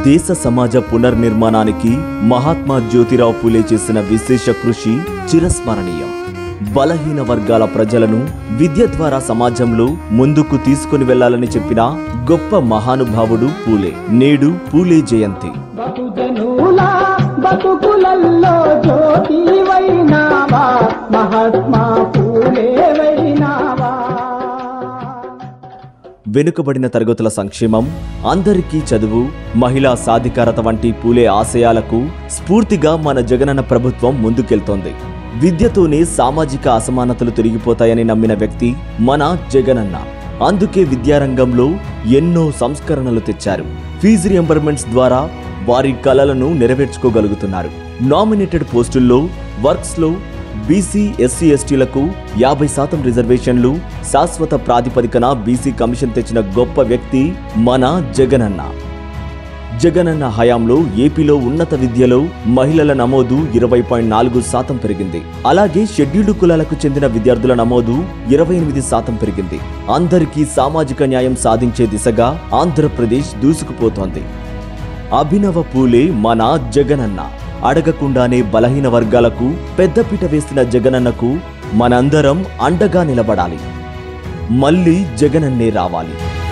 దేశ సమాజ పునర్నిర్మాణానికి మహాత్మా జ్యోతిరావు పూలే చేసిన విశేష కృషి చిరస్మరణీయం బలహీన వర్గాల ప్రజలను విద్య ద్వారా సమాజంలో ముందుకు తీసుకుని వెళ్లాలని చెప్పిన గొప్ప మహానుభావుడు పూలే నేడు పూలే జయంతి బతుజనుల బతుకులల్లో జ్యోతి వైనావా మహాత్మా పూలే వైనావా వెనుకబడిన తరగతుల సంక్షేమం అందరికీ చదువు మహిళా సాధికారత వంటి పూలే ఆశయాలకు స్ఫూర్తిగా మన జగనన్న ప్రభుత్వం ముందుకెళ్తోంది విద్యతోనే సామాజిక అసమానతలు తొలగిపోతాయని నమ్మిన వ్యక్తి మన జగనన్న అందుకే విద్యారంగంలో ఎన్నో సంస్కరణలు తెచ్చారు ఫీజు రియంబర్మెంట్స్ ద్వారా వారి కలలను నెరవేర్చుకోగలుగుతున్నారు నామినేటెడ్ పోస్టుల్లో వర్క్స్లో బీసీ ఎస్సీ ఎస్టీలకు యాభై శాతం రిజర్వేషన్లు శాశ్వత ప్రాతిపదికన బీసీ కమిషన్ తెచ్చిన గొప్ప వ్యక్తి మన జగనన్న జగనన్న హయాంలో ఏపీలో ఉన్నత విద్యలో మహిళల నమోదు ఇరవై పాయింట్ నాలుగు శాతం పెరిగింది అలాగే షెడ్యూల్డ్ కులాలకు చెందిన విద్యార్థుల నమోదు ఇరవై ఎనిమిది శాతం పెరిగింది అందరికీ సామాజిక న్యాయం సాధించే దిశగా ఆంధ్రప్రదేశ్ దూసుకుపోతోంది అభినవ పూలే మన జగనన్న అడగకుండానే బలహీన వర్గాలకు పెద్దపీట వేసిన జగనన్నకు మనందరం అండగా నిలబడాలి మళ్ళీ జగనన్నే రావాలి